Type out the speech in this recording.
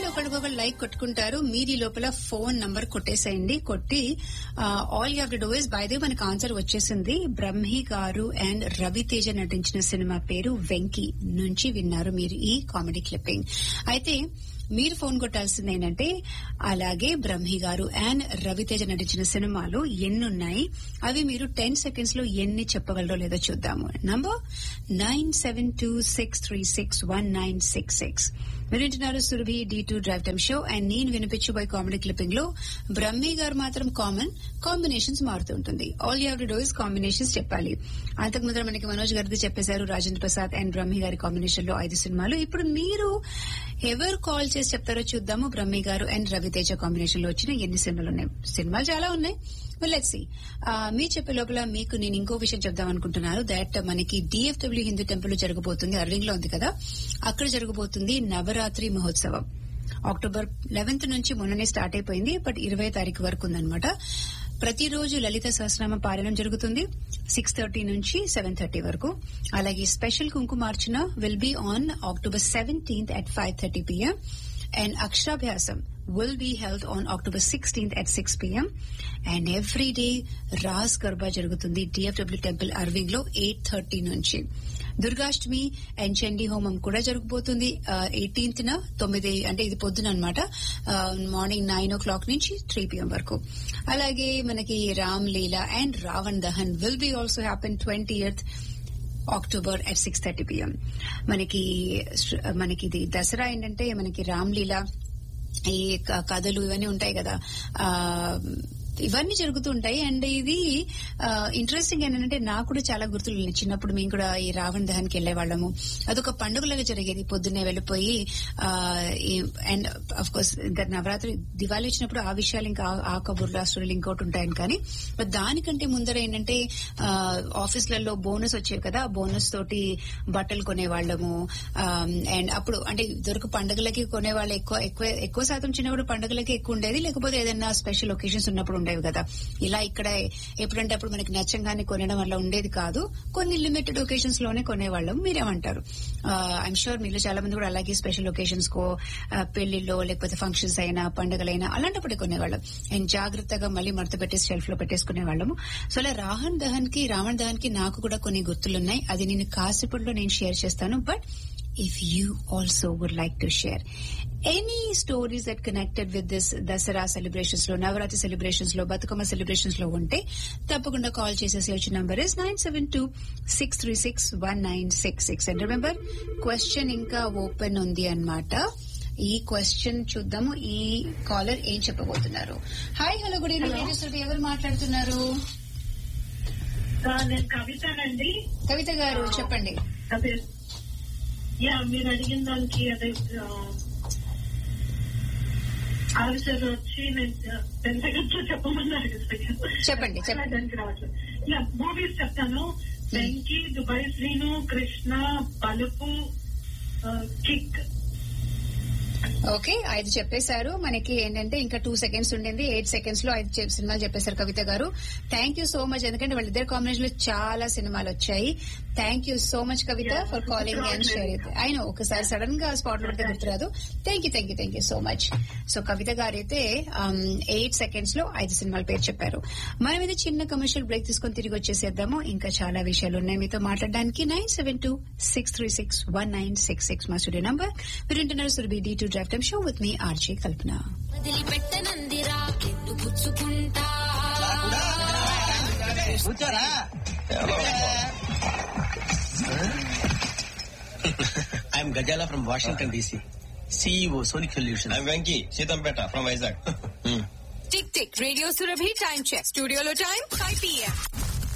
వాళ్ళు ఒకరికొకరు లైక్ కొట్టుకుంటారు మీరు ఈ లోపల ఫోన్ నంబర్ కొట్టేసేయండి కొట్టి all you have to do is by the మనకు ఆన్సర్ వచ్చేసింది బ్రహ్మి గారు అండ్ రవితేజ నటించిన సినిమా పేరు వెంకీ నుంచి విన్నారు మీరు ఈ కామెడీ క్లిప్పింగ్ అయితే మీరు ఫోన్ కొట్టాల్సింది ఏంటంటే అలాగే బ్రహ్మి గారు అండ్ రవితేజ నటించిన సినిమాలు ఎన్నున్నాయి అవి మీరు టెన్ సెకండ్స్ లో ఎన్ని చెప్పగలరో లేదో చూద్దాము number nine seven two six three six one nine six six మీరు వింటున్నారు Surabhi D two drive time show and నేను వినిపించబోయే కామెడీ క్లిప్పింగ్ లో బ్రహ్మి గారు మాత్రం కామన్ కాంబినేషన్స్ మారుతూ ఉంటుంది all you have to do is combinations చెప్పాలి అంతకు ముందర మనకి మనోజ్ గారిది చెప్పేశారు రాజేంద్ర ప్రసాద్ అండ్ బ్రహ్మి గారి కాంబినేషన్ లో ఐదు సినిమాలు ఇప్పుడు మీరు ఎవరు కాల్ చేసి చెప్తారో చూద్దాము బ్రహ్మి గారు అండ్ రవితేజ కాంబినేషన్ లో వచ్చిన ఎన్ని సినిమాలు ఉన్నాయి సినిమాలు చాలా ఉన్నాయి లెట్స్ సి మీ చెప్పే లోపల మీకు నేను ఇంకో విషయం చెప్దాం అనుకుంటున్నాను దట్ మనకి డిఎఫ్డబ్ల్యూ హిందూ టెంపుల్ జరగబోతుంది అరవింగ్ లో ఉంది కదా అక్కడ జరగబోతుంది నవరాత్రి మహోత్సవం అక్టోబర్ లెవెన్త్ నుంచి మొన్ననే స్టార్ట్ అయిపోయింది బట్ ఇరవై తారీఖు వరకు ఉందన్నమాట ప్రతిరోజు లలిత సహస్రనామ పారాయణం జరుగుతుంది సిక్స్ థర్టీ నుంచి సెవెన్ థర్టీ వరకు అలాగే స్పెషల్ కుంకుమార్చన will be on October seventeenth at five thirty PM and అక్షరాభ్యాసం will be held on October 16th at 6 p.m. And every day Raas Garba జరుగుతుంది డిఎఫ్డబ్ల్యూ టెంపుల్ అర్వింగ్ లో ఎయిట్ థర్టీ నుంచి Durgashtami and Chandi హోమం కూడా జరగబోతుంది ఎయిటీన్త్ న తొమ్మిది అంటే ఇది పొద్దున అనమాట మార్నింగ్ నైన్ ఓ క్లాక్ నుంచి త్రీ పిఎం వరకు అలాగే మనకి Ram Lila and Ravan Dahan will be also happen twenty eighth October at six thirty PM మనకి మనకి ఇది దసరా ఏంటంటే మనకి రామ్లీలా ఈ క- కథలు ఇవన్నీ ఉంటాయి కదా ఆ ఇవన్నీ జరుగుతూ ఉంటాయి అండ్ ఇది ఇంట్రెస్టింగ్ ఏంటంటే నాకు కూడా చాలా గుర్తులు ఉన్నాయి. చిన్నప్పుడు మేము కూడా ఈ రావణ దహన్కి వెళ్లే వాళ్ళము అదొక పండుగలాగా జరిగేది పొద్దున్నే వెళ్ళిపోయి అండ్ అఫ్ కోర్స్ ఇంకా నవరాత్రి దివాళీ వచ్చినప్పుడు ఆ విషయాలు ఇంకా ఆ- ఆ కబుర్లు ఆ స్టోరీలు ఇంకోటి ఉంటాయని కానీ but దానికంటే ముందర ఏంటంటే ఆఫీసులలో బోనస్ వచ్చేవి కదా ఆ బోనస్ తోటి బట్టలు కొనేవాళ్ళము అండ్ అప్పుడు అంటే దొరకు పండుగలకి కొనేవాళ్ళు ఎక్కువ ఎక్కువ ఎక్కువ శాతం చిన్నప్పుడు పండుగలకి ఎక్కువ ఉండేది లేకపోతే ఏదైనా స్పెషల్ ఒకేషన్స్ ఉన్నప్పుడు ఉండేవి కదా ఇలా ఇక్కడ ఎప్పుడంటే అప్పుడు మనకి నచ్చంగానే కొనడం వల్ల ఉండేది కాదు కొన్ని లిమిటెడ్ ఒకేషన్స్ లోనే కొనేవాళ్ళం మీరేమంటారు ఐఎమ్ షూర్ మీలో చాలా మంది కూడా అలాగే స్పెషల్ ఒకేషన్స్ కో ఆ, పెళ్లిళ్ళో లేకపోతే ఫంక్షన్స్ అయినా పండుగలైనా అలాంటప్పుడే కొనేవాళ్ళం అండ్ జాగ్రత్తగా మళ్ళీ మడత పెట్టేసి షెల్ఫ్ లో పెట్టేసుకునే వాళ్ళము సో అలా రాహన్ దహన్ కి రావణ్ దహన్ కి నాకు కూడా కొన్ని గుర్తులున్నాయి అది నేను కాసేపట్లో నేను షేర్ చేస్తాను but if you also would like to share any stories that connected with this Dasara celebrations లో నవరాత్రి సెలబ్రేషన్స్ లో బతుకమ్మ సెలబ్రేషన్స్ లో ఉంటే తప్పకుండా కాల్ చేసేసి వచ్చిన number is nine seven two six three six one nine six six and remember question ఇంకా open ఉంది అన్నమాట ఈ క్వశ్చన్ చూద్దాము ఈ కాలర్ ఏం చెప్పబోతున్నారు hi hello good evening radio studio ఎవరు మాట్లాడుతున్నారు ఆ, నేను కవితనండి కవిత గారు చెప్పండి అదే యా మీరు అడిగిన దానికి అదే ఆ, ఆన్సర్ వచ్చి నేను టెన్ సెకండ్స్ లో చెప్పమన్నారు కదా. చెప్పండి, చెప్పండి. దానికి రావట్లేదు యా మూవీస్ చెప్తాను వెంకీ దుబాయ్ శ్రీను కృష్ణ బలుపు ఆ, కిక్ ఓకే ఐదు చెప్పేశారు మనకి ఏంటంటే ఇంకా టూ సెకండ్స్ ఉండింది ఎయిట్ సెకండ్స్ లో ఐదు చెప్- సినిమాలు చెప్పేశారు కవిత గారు థ్యాంక్ యూ సో మచ్ ఎందుకంటే వాళ్ళిద్దరు కాంబినేషన్ లో చాలా సినిమాలు వచ్చాయి thank you so much Kavitha Yeah. For calling and share ఆయన ఒకసారి సడన్ గా స్పాట్ లో పెడితే గుర్తురాదు thank you thank you thank you so much so Kavitha garu అయితే ఎయిట్ సెకండ్స్ లో ఐదు సినిమాల పేరు చెప్పారు మనం ఇది చిన్న కమర్షియల్ బ్రేక్ తీసుకొని తిరిగి వచ్చేసేద్దాము ఇంకా చాలా విషయాలు ఉన్నాయి మీతో మాట్లాడడానికి nine seven two six three six one nine six six మా స్టూడియో నంబర్ మీరు వింటున్నారు Surabhi D two drive time show with మీ ఆర్జే కల్పన వదిలిపెట్టనందిరా కెట్టు పుచ్చుకుంటా కూర్చోరా I'm Gazala from Washington DC CEO Sonic solution I'm Venki, Sitampeta from Vizag. Tick tick radio Surabhi time check స్టూడియోలో time five PM